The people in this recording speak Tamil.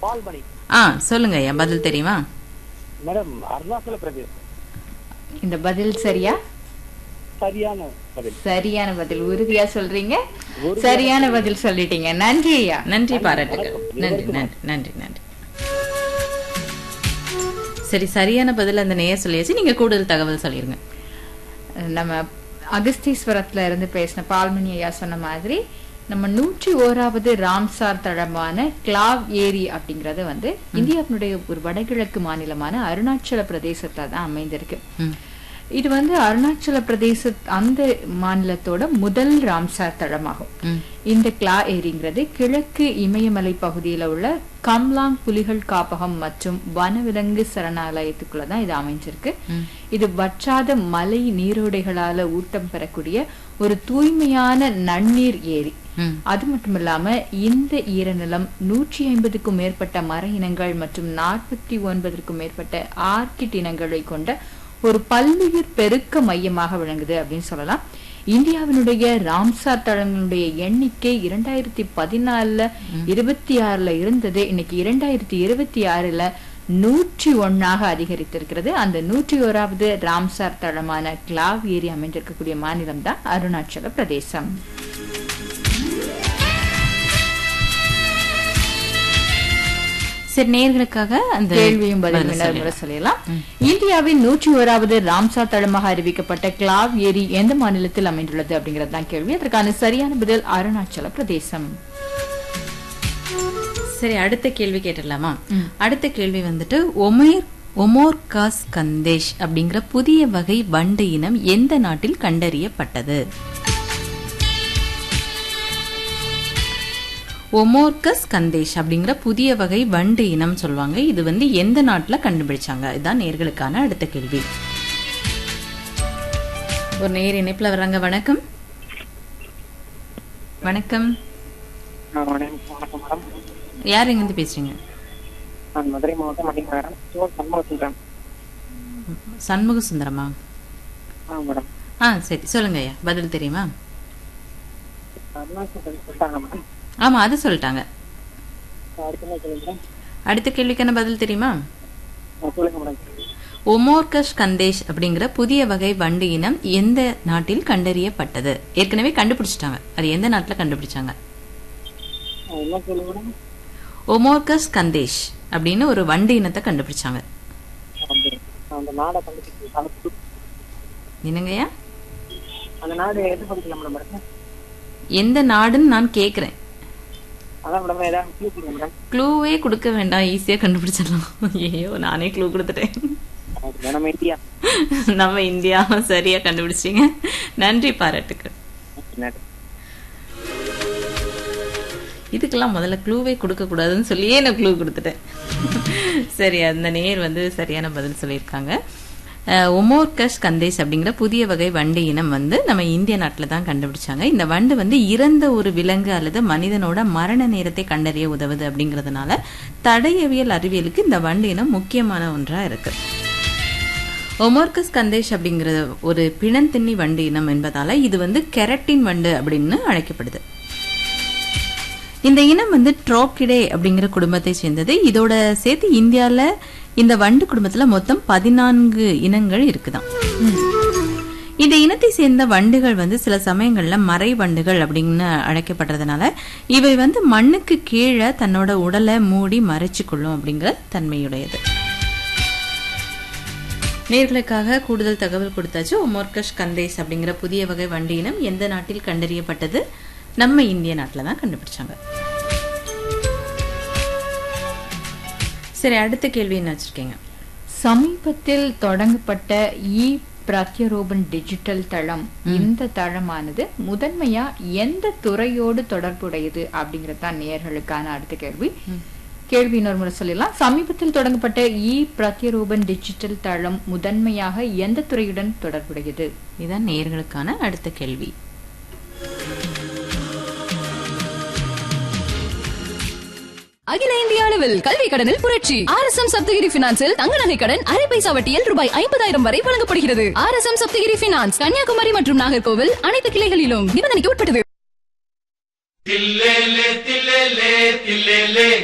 பால்மணி ஆ சொல்லுங்க ஐயா பதில் தெரியுமா மேடம் அருணாச்சல பிரதேஷ் இந்த பதில் சரியா சரியான பதில் சரியான பதில் உறுதியா சொல்றீங்க சரியான பதில் சொல்லிட்டீங்க நன்றி ஐயா நன்றி பாராட்டுகள் நன்றி நன்றி நன்றி நன்றி சரி சரியான பதில் அந்த நேய சொல்லியாச்சு நீங்க கூடுதல் தகவல் சொல்லிருங்க நம்ம அகஸ்தீஸ்வரத்துல இருந்து பேசின பால்மணி ஐயா சொன்ன மாதிரி நம்ம நூற்றி ஓராவது ராம்சார் தளமான கிளாவ் ஏரி அப்படிங்கறது வந்து இந்தியாவினுடைய ஒரு வடகிழக்கு மாநிலமான அருணாச்சல பிரதேசத்துல தான் அமைந்திருக்கு ம். இது வந்து அருணாச்சல பிரதேச அந்த மாநிலத்தோட முதல் ராம்சார் தளமாகும் ம். இந்த கிளா ஏரிங்கிறது கிழக்கு இமயமலை பகுதியில உள்ள கம்லாங் புலிகள் காப்பகம் மற்றும் வனவிலங்கு சரணாலயத்துக்குள்ள தான் இது அமைஞ்சிருக்கு இது வற்றாத மலை நீரோடைகளால ஊட்டம் பெறக்கூடிய ஒரு தூய்மையான நன்னீர் ஏரி ம். அது மட்டும் இல்லாம இந்த ஈரநிலம் நூற்றி ஐம்பதுக்கும் மேற்பட்ட மர இனங்கள் மற்றும் நாற்பத்தி ஒன்பதற்கும் மேற்பட்ட ஆர்கிட் இனங்களை கொண்ட ஒரு பல்லுயிர் பெருக்க மையமாக விளங்குது அப்படின்னு சொல்லலாம் இந்தியாவினுடைய ராம்சார் தளங்களுடைய எண்ணிக்கை இரண்டாயிரத்தி பதினாலுல இருபத்தி ஆறுல இருந்தது இன்னைக்கு இரண்டாயிரத்தி இருபத்தி ஆறுல நூற்றி ஒன்னாக அதிகரித்திருக்கிறது அந்த நூற்றி ஓராவது ராம்சார் தளமான கிளாவ் ஏரி அமைந்திருக்கக்கூடிய மாநிலம் தான் அருணாச்சல பிரதேசம் சரி நேர்களுக்காக அந்த கேள்வியும் பதில் பதில இன்னொரு முறை சொல்லிடலாம். சொல்லலாம் இந்தியாவின் நூற்றி ஓராவது ராம்சார் தளமாக அறிவிக்கப்பட்ட கிளாவ் ஏரி எந்த மாநிலத்தில் அமைந்துள்ளது அப்படிங்கிறது தான் கேள்வி அதற்கான சரியான பதில் அருணாச்சல பிரதேசம் சரி அடுத்த கேள்வி கேட்டுடலாமா அடுத்த கேள்வி வந்துட்டு ஒமேர் ஒமோர்காஸ் கந்தேஷ் அப்படிங்கிற புதிய வகை வண்டு இனம் எந்த நாட்டில் கண்டறியப்பட்டது ஒமோர்கஸ் கந்தேஷ் அப்படிங்கிற புதிய வகை வண்டு இனம் சொல்லுவாங்க இது வந்து எந்த நாட்டுல கண்டுபிடிச்சாங்க இதுதான் நேர்களுக்கான அடுத்த கேள்வி ஒரு நேர் இணைப்புல வர்றாங்க வணக்கம் வணக்கம் வணக்கம் மேடம் யார் எங்கிருந்து பேசுறீங்க நான் மதுரை மாவட்டம் மணிநகரம் சிவன் சண்முகசுந்தரம் சண்முக சுந்தரமா ஆ மேடம் ஆ சரி சொல்லுங்க ஐயா பதில் தெரியுமா அருணாச்சல பிரதேஷ் சொல்லிட்டாங்க மேடம் ஆமா அது சொல்லிட்டாங்க அடுத்த என்ன சொல்லுங்க அடுத்த கேள்விக்கான பதில் தெரியுமா சொல்லுங்க மேடம் ஒமோர்கஷ் கந்தேஷ் அப்படிங்கிற புதிய வகை வண்டு இனம் எந்த நாட்டில் கண்டறியப்பட்டது ஏற்கனவே கண்டுபிடிச்சிட்டாங்க அது எந்த நாட்டுல கண்டுபிடிச்சாங்க என்ன சொல்லுங்க மேடம் ஒமோர்கஸ் கந்தேஷ் அப்படின்னு ஒரு வண்டு இனத்தை கண்டுபிடிச்சாங்க அந்த நாடை கண்டுபிடிச்சு என்னங்கய்யா அந்த நாடு எது படிக்கலாம் மேடம் மேடம் எந்த நாடுன்னு நான் கேக்குறேன் அதான் மேடம் ஏதாவது clue கொடுங்க மேடம் க்ளூவே கொடுக்க வேண்டாம் ஈஸியா கண்டுபிடிச்சிடலாம் ஐயோ நானே க்ளூ கொடுத்துட்டேன் அது நம்ம இந்தியா நம்ம இந்தியா சரியா கண்டுபிடிச்சீங்க நன்றி பாராட்டுக்கள் நன்றி. இதுக்கெல்லாம் முதல்ல க்ளூவே கொடுக்க கூடாதுன்னு சொல்லியே நான் க்ளூ கொடுத்துட்டேன் சரி அந்த நேர் வந்து சரியான பதில் சொல்லியிருக்காங்க அஹ், ஒமோர்கஷ் கந்தேஷ் அப்படிங்கிற புதிய வகை வண்டு இனம் வந்து நம்ம இந்திய நாட்டில் தான் கண்டுபிடிச்சாங்க இந்த வண்டு வந்து இறந்த ஒரு விலங்கு அல்லது மனிதனோட மரண நேரத்தை கண்டறிய உதவுது அப்படிங்கிறதுனால தடயவியல் அறிவியலுக்கு இந்த வண்டு இனம் முக்கியமான ஒன்றா இருக்கு ஒமோர்கஸ் கந்தேஷ் அப்படிங்கிற ஒரு பிணந்தின்னி வண்டு இனம் என்பதால இது வந்து கெரட்டின் வண்டு அப்படின்னு அழைக்கப்படுது இந்த இனம் வந்து ட்ரோக்கிடே அப்படிங்கிற குடும்பத்தை சேர்ந்தது இதோட சேர்த்து இந்தியால இந்த வண்டு குடும்பத்துல மொத்தம் பதினான்கு இனங்கள் இருக்குதாம் இந்த இனத்தை சேர்ந்த வண்டுகள் வந்து சில சமயங்கள்ல மறை வண்டுகள் அப்படின்னு அழைக்கப்படுறதுனால இவை வந்து மண்ணுக்கு கீழே தன்னோட உடலை மூடி மறைச்சு கொள்ளும் அப்படிங்கிற தன்மையுடையது நேர்களுக்காக கூடுதல் தகவல் கொடுத்தாச்சு ஒமோர்கஷ் கந்தேஸ் அப்படிங்கிற புதிய வகை வண்டு இனம் எந்த நாட்டில் கண்டறியப்பட்டது நம்ம இந்திய நாட்டில் தான் கண்டுபிடிச்சாங்க சரி அடுத்த கேள்வி என்ன வச்சிருக்கீங்க சமீபத்தில் தொடங்கப்பட்ட இ பிரத்யரோபன் டிஜிட்டல் தளம் இந்த தளமானது முதன்மையா எந்த துறையோடு தொடர்புடையது அப்படிங்கிறது தான் நேயர்களுக்கான அடுத்த கேள்வி கேள்வி இன்னொரு முறை சொல்லிடலாம் சமீபத்தில் தொடங்கப்பட்ட இ பிரத்யரோபன் டிஜிட்டல் தளம் முதன்மையாக எந்த துறையுடன் தொடர்புடையது இதுதான் நேர்களுக்கான அடுத்த கேள்வி அகில இந்திய அளவில் கல்வி கடனில் புரட்சி ஆர் எஸ் எம் சப்தகிரி பினான்சில் தங்க நகை கடன் அரை பைசா வட்டியில் ரூபாய் ஐம்பதாயிரம் வரை வழங்கப்படுகிறது R S M Sapthagiri finance Kanyakumari மற்றும் நாகர்கோவில் அனைத்து கிளைகளிலும் நிபந்தனைக்கு உட்பட்டது தில்லேலே தில்லேலே தில்லேலே